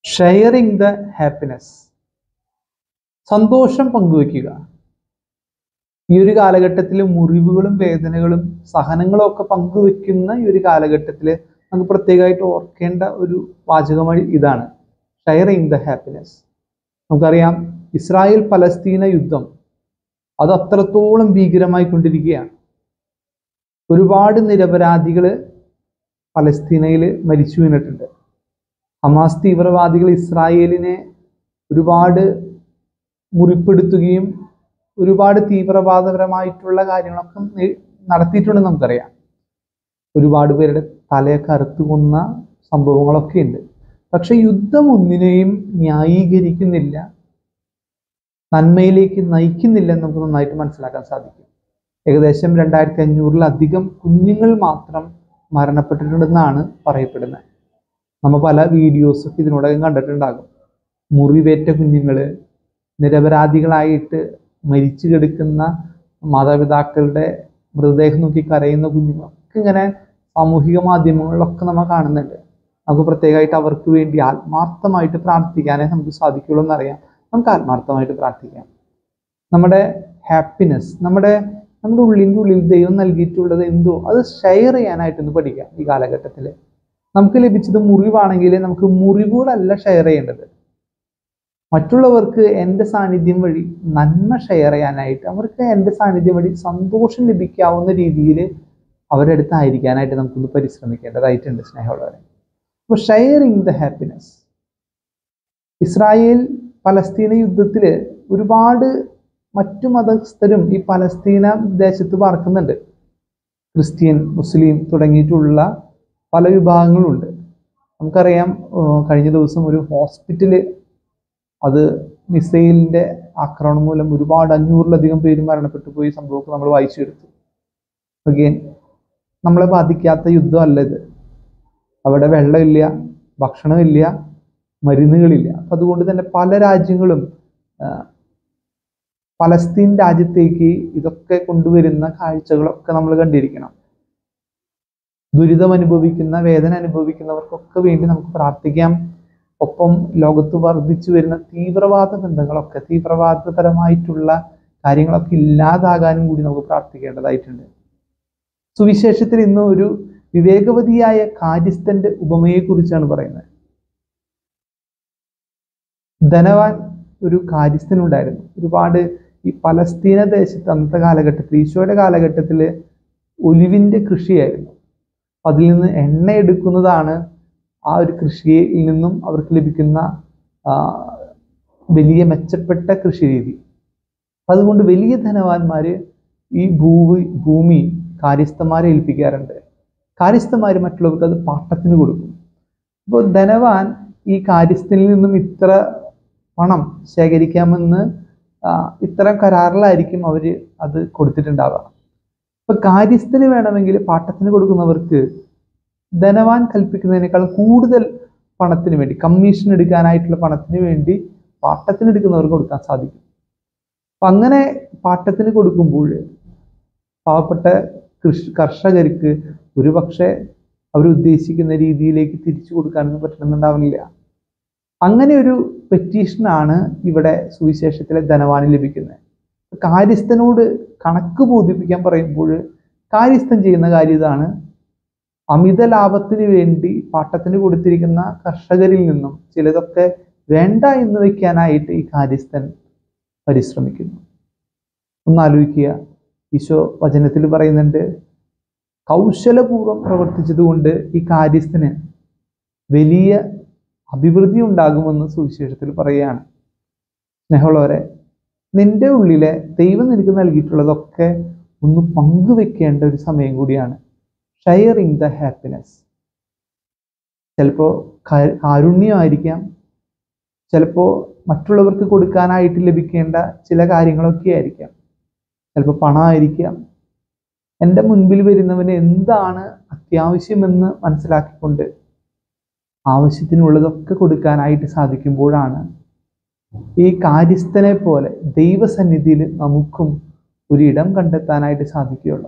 sharing the happiness സന്തോഷം പങ്കുവെക്കുക ഈ ഒരു കാലഘട്ടത്തിൽ മുറിവുകളും വേദനകളും സഹനങ്ങളും ഒക്കെ പങ്കുവെക്കുന്ന ഈ ഒരു കാലഘട്ടത്തിൽ നമുക്ക് പ്രത്യേകമായിട്ട് ഓർക്കേണ്ട ഒരു വാചകമായി ഇതാണ് ഷെയറിങ് ദ ഹാപ്പിനെസ് നമുക്കറിയാം ഇസ്രായേൽ പലസ്തീന യുദ്ധം അത് അത്രത്തോളം ഭീകരമായി കൊണ്ടിരിക്കുകയാണ് ഒരുപാട് നിരപരാധികൾ പലസ്തീനയിൽ മരിച്ചു വീണിട്ടുണ്ട് ഹമാസ് തീവ്രവാദികൾ ഇസ്രായേലിനെ ഒരുപാട് മുറിപ്പെടുത്തുകയും ഒരുപാട് തീവ്രവാദപരമായിട്ടുള്ള കാര്യങ്ങളൊക്കെ നെ- നടത്തിയിട്ടുണ്ടെന്ന് നമുക്കറിയാം ഒരുപാട് പേരുടെ തലയൊക്കെ അറുത്തു കൊന്ന സംഭവങ്ങളൊക്കെ ഉണ്ട് പക്ഷെ യുദ്ധം ഒന്നിനെയും ന്യായീകരിക്കുന്നില്ല നന്മയിലേക്ക് നയിക്കുന്നില്ല എന്ന് നമുക്ക് നന്നായിട്ട് മനസ്സിലാക്കാൻ സാധിക്കും ഏകദേശം രണ്ടായിരത്തി അഞ്ഞൂറിലധികം കുഞ്ഞുങ്ങൾ മാത്രം മരണപ്പെട്ടിട്ടുണ്ടെന്നാണ് പറയപ്പെടുന്നത് നമ്മൾ പല വീഡിയോസൊക്കെ ഇതിനോടകം കണ്ടിട്ടുണ്ടാകും മുറിവേറ്റ കുഞ്ഞുങ്ങള് നിരപരാധികളായിട്ട് മരിച്ചു കിടക്കുന്ന മാതാപിതാക്കളുടെ മൃതദേഹം നോക്കി കരയുന്ന കുഞ്ഞുങ്ങളൊക്കെ ഇങ്ങനെ സാമൂഹിക മാധ്യമങ്ങളിലൊക്കെ നമ്മൾ കാണുന്നുണ്ട് നമുക്ക് പ്രത്യേകമായിട്ട് അവർക്ക് വേണ്ടി ആത്മാർത്ഥമായിട്ട് പ്രാർത്ഥിക്കാനേ നമുക്ക് സാധിക്കുള്ളൂ എന്നറിയാം നമുക്ക് ആത്മാർത്ഥമായിട്ട് പ്രാർത്ഥിക്കാം നമ്മുടെ ഹാപ്പിനെസ് നമ്മുടെ നമ്മുടെ ഉള്ളിൻ്റെ ഉള്ളിൽ ദൈവം നൽകിയിട്ടുള്ളത് എന്തോ അത് ഷെയർ ചെയ്യാനായിട്ടൊന്ന് പഠിക്കാം ഈ കാലഘട്ടത്തിൽ നമുക്ക് ലഭിച്ചത് മുറിവാണെങ്കിൽ നമുക്ക് മുറിവുകളല്ല ഷെയർ ചെയ്യേണ്ടത് മറ്റുള്ളവർക്ക് എൻ്റെ സാന്നിധ്യം വഴി നന്മ ഷെയർ ചെയ്യാനായിട്ട് അവർക്ക് എൻ്റെ സാന്നിധ്യം വഴി സന്തോഷം ലഭിക്കാവുന്ന രീതിയിൽ അവരുടെ അടുത്തായിരിക്കാനായിട്ട് നമുക്കൊന്ന് പരിശ്രമിക്കേണ്ടതായിട്ടുണ്ട് സ്നേഹമുള്ളവരെ അപ്പോൾ ഷെയറിങ് ദ ഹാപ്പിനെസ് ഇസ്രായേൽ പലസ്തീന യുദ്ധത്തിൽ ഒരുപാട് മറ്റു മതസ്ഥരും ഈ പലസ്തീന ദേശത്ത് പാർക്കുന്നുണ്ട് ക്രിസ്ത്യൻ മുസ്ലിം തുടങ്ങിയിട്ടുള്ള പല വിഭാഗങ്ങളുണ്ട് നമുക്കറിയാം ഏർ കഴിഞ്ഞ ദിവസം ഒരു ഹോസ്പിറ്റല് അത് മിസൈലിന്റെ ആക്രമണം മൂലം ഒരുപാട് അഞ്ഞൂറിലധികം പേര് മരണപ്പെട്ടു പോയി സംഭവമൊക്കെ നമ്മൾ വായിച്ചു എടുത്തു അഗെയിൻ നമ്മളെ ബാധിക്കാത്ത യുദ്ധമല്ല ഇത് അവിടെ വെള്ളമില്ല ഭക്ഷണമില്ല മരുന്നുകളില്ല അപ്പം അതുകൊണ്ട് തന്നെ പല രാജ്യങ്ങളും ആ, പലസ്തീൻ രാജ്യത്തേക്ക് ഇതൊക്കെ കൊണ്ടുവരുന്ന കാഴ്ചകളൊക്കെ നമ്മൾ കണ്ടിരിക്കണം ദുരിതം അനുഭവിക്കുന്ന വേദന അനുഭവിക്കുന്നവർക്കൊക്കെ വേണ്ടി നമുക്ക് പ്രാർത്ഥിക്കാം ഒപ്പം ലോകത്ത് വർദ്ധിച്ചു വരുന്ന തീവ്രവാദ ബന്ധങ്ങളൊക്കെ തീവ്രവാദപരമായിട്ടുള്ള കാര്യങ്ങളൊക്കെ ഇല്ലാതാകാനും കൂടി നമുക്ക് പ്രാർത്ഥിക്കേണ്ടതായിട്ടുണ്ട് സുവിശേഷത്തിൽ ഇന്ന് ഒരു വിവേകവതിയായ കാര്യസ്ഥന്റെ ഉപമയെക്കുറിച്ചാണ് പറയുന്നത് ധനവാൻ ഒരു കാര്യസ്ഥനുണ്ടായിരുന്നു ഒരുപാട് ഈ പലസ്തീന ദേശത്ത് അന്നത്തെ കാലഘട്ടത്തിൽ ഈശോയുടെ കാലഘട്ടത്തിൽ ഒലിവിന്റെ കൃഷിയായിരുന്നു അപ്പൊ അതിൽ നിന്ന് എണ്ണ എടുക്കുന്നതാണ് ആ ഒരു കൃഷിയിൽ നിന്നും അവർക്ക് ലഭിക്കുന്ന ആ, വലിയ മെച്ചപ്പെട്ട കൃഷി രീതി അതുകൊണ്ട് വലിയ ധനവാന്മാര് ഈ ഭൂവി ഭൂമി കാര്യസ്ഥന്മാരെ ഏൽപ്പിക്കാറുണ്ട് കാര്യസ്ഥന്മാർ മറ്റുള്ളവർക്ക് അത് പാട്ടത്തിന് കൊടുക്കും അപ്പോൾ ധനവാൻ ഈ കാര്യസ്ഥനിൽ നിന്നും ഇത്ര പണം ശേഖരിക്കാമെന്ന് ആ, ഇത്തരം കരാറിലായിരിക്കും അവർ അത് കൊടുത്തിട്ടുണ്ടാവുക അപ്പൊ കാര്യസ്ഥന് വേണമെങ്കിൽ പാട്ടത്തിന് കൊടുക്കുന്നവർക്ക് ധനവാൻ കൽപ്പിക്കുന്നതിനേക്കാൾ കൂടുതൽ പണത്തിന് വേണ്ടി കമ്മീഷൻ എടുക്കാനായിട്ടുള്ള പണത്തിന് വേണ്ടി പാട്ടത്തിന് എടുക്കുന്നവർക്ക് കൊടുക്കാൻ സാധിക്കും അപ്പൊ അങ്ങനെ പാട്ടത്തിന് കൊടുക്കുമ്പോൾ പാവപ്പെട്ട കൃഷി കർഷകർക്ക് ഒരുപക്ഷെ അവരുദ്ദേശിക്കുന്ന രീതിയിലേക്ക് തിരിച്ചു കൊടുക്കാനൊന്നും പറ്റണമെന്നുണ്ടാവുന്നില്ല അങ്ങനെ ഒരു പെറ്റീഷനാണ് ഇവിടെ സുവിശേഷത്തിലെ ധനവാന് ലഭിക്കുന്നത് കാര്യസ്ഥനോട് കണക്ക് ബോധിപ്പിക്കാൻ പറയുമ്പോൾ കാര്യസ്ഥൻ ചെയ്യുന്ന കാര്യം ഇതാണ് അമിത ലാഭത്തിന് വേണ്ടി പാട്ടത്തിന് കൊടുത്തിരിക്കുന്ന കർഷകരിൽ നിന്നും ചിലതൊക്കെ വേണ്ട എന്ന് വെക്കാനായിട്ട് ഈ കാര്യസ്ഥൻ പരിശ്രമിക്കുന്നു ഒന്ന് ആലോചിക്കുക ഈശോ വചനത്തിൽ പറയുന്നുണ്ട് കൗശലപൂർവ്വം പ്രവർത്തിച്ചതുകൊണ്ട് ഈ കാര്യസ്ഥന് വലിയ അഭിവൃദ്ധി ഉണ്ടാകുമെന്ന് സുവിശേഷത്തിൽ പറയുകയാണ് സ്നേഹമുള്ളവരെ നിന്റെ ഉള്ളിലെ ദൈവം നിനക്ക് നൽകിയിട്ടുള്ളതൊക്കെ ഒന്ന് പങ്കുവെക്കേണ്ട ഒരു സമയം കൂടിയാണ് ഷെയറിങ് ദ ഹാപ്പിനെസ് ചിലപ്പോൾ കാരുണ്യമായിരിക്കാം ചിലപ്പോൾ മറ്റുള്ളവർക്ക് കൊടുക്കാനായിട്ട് ലഭിക്കേണ്ട ചില കാര്യങ്ങളൊക്കെ ആയിരിക്കാം ചിലപ്പോൾ പണമായിരിക്കാം എൻ്റെ മുൻപിൽ വരുന്നവന് എന്താണ് അത്യാവശ്യമെന്ന് മനസ്സിലാക്കിക്കൊണ്ട് ആവശ്യത്തിനുള്ളതൊക്കെ കൊടുക്കാനായിട്ട് സാധിക്കുമ്പോഴാണ് ഈ കാര്യസ്ഥനെ പോലെ ദൈവസന്നിധിയിൽ നമുക്കും ഒരിടം കണ്ടെത്താനായിട്ട് സാധിക്കുകയുള്ളൂ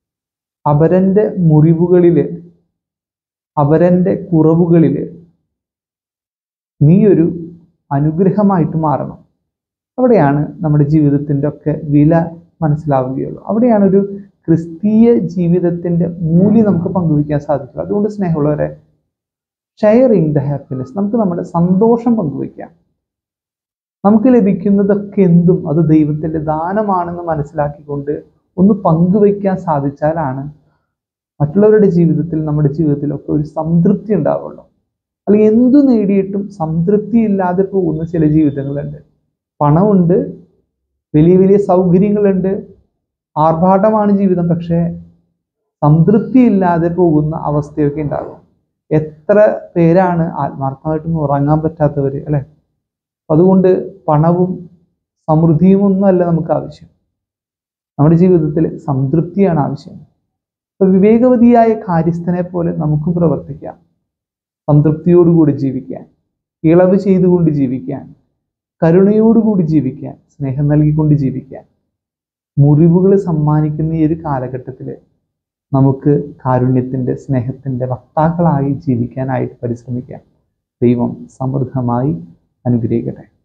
അപരൻ്റെ മുറിവുകളിൽ അപരൻ്റെ കുറവുകളിൽ നീ ഒരു അനുഗ്രഹമായിട്ട് മാറണം അവിടെയാണ് നമ്മുടെ ജീവിതത്തിൻ്റെ ഒക്കെ വില മനസ്സിലാവുകയുള്ളൂ അവിടെയാണ് ഒരു ക്രിസ്തീയ ജീവിതത്തിൻ്റെ മൂല്യം നമുക്ക് പങ്കുവയ്ക്കാൻ സാധിക്കുക അതുകൊണ്ട് സ്നേഹമുള്ളവരെ ഷെയറിങ് ദ ഹാപ്പിനെസ് നമുക്ക് നമ്മുടെ സന്തോഷം പങ്കുവയ്ക്കാം നമുക്ക് ലഭിക്കുന്നതൊക്കെ എന്തും അത് ദൈവത്തിൻ്റെ ദാനമാണെന്ന് മനസ്സിലാക്കിക്കൊണ്ട് ഒന്ന് പങ്കുവയ്ക്കാൻ സാധിച്ചാലാണ് മറ്റുള്ളവരുടെ ജീവിതത്തിൽ നമ്മുടെ ജീവിതത്തിലൊക്കെ ഒരു സംതൃപ്തി ഉണ്ടാവുള്ളൂ അല്ലെങ്കിൽ എന്തു നേടിയിട്ടും സംതൃപ്തി ഇല്ലാതെ പോകുന്ന ചില ജീവിതങ്ങളുണ്ട് പണമുണ്ട് വലിയ വലിയ സൗകര്യങ്ങളുണ്ട് ആർഭാടമാണ് ജീവിതം പക്ഷേ സംതൃപ്തി ഇല്ലാതെ പോകുന്ന അവസ്ഥയൊക്കെ ഉണ്ടാകും എത്ര പേരാണ് ആത്മാർത്ഥമായിട്ടൊന്നും ഉറങ്ങാൻ പറ്റാത്തവർ അല്ലെ അതുകൊണ്ട് പണവും സമൃദ്ധിയും ഒന്നുമല്ല നമുക്ക് ആവശ്യം നമ്മുടെ ജീവിതത്തിൽ സംതൃപ്തിയാണ് ആവശ്യം അപ്പൊ വിവേകവതിയായ കാര്യസ്ഥനെ പോലെ നമുക്കും പ്രവർത്തിക്കാം സംതൃപ്തിയോടുകൂടി ജീവിക്കാൻ ഇളവ് ചെയ്തുകൊണ്ട് ജീവിക്കാൻ കരുണയോടുകൂടി ജീവിക്കാൻ സ്നേഹം നൽകിക്കൊണ്ട് ജീവിക്കാൻ മുറിവുകൾ സമ്മാനിക്കുന്ന ഈ ഒരു കാലഘട്ടത്തിൽ നമുക്ക് കാരുണ്യത്തിൻ്റെ സ്നേഹത്തിൻ്റെ വക്താക്കളായി ജീവിക്കാനായിട്ട് പരിശ്രമിക്കാം ദൈവം സമൃദ്ധമായി അനുഗ്രഹിക്കട്ടെ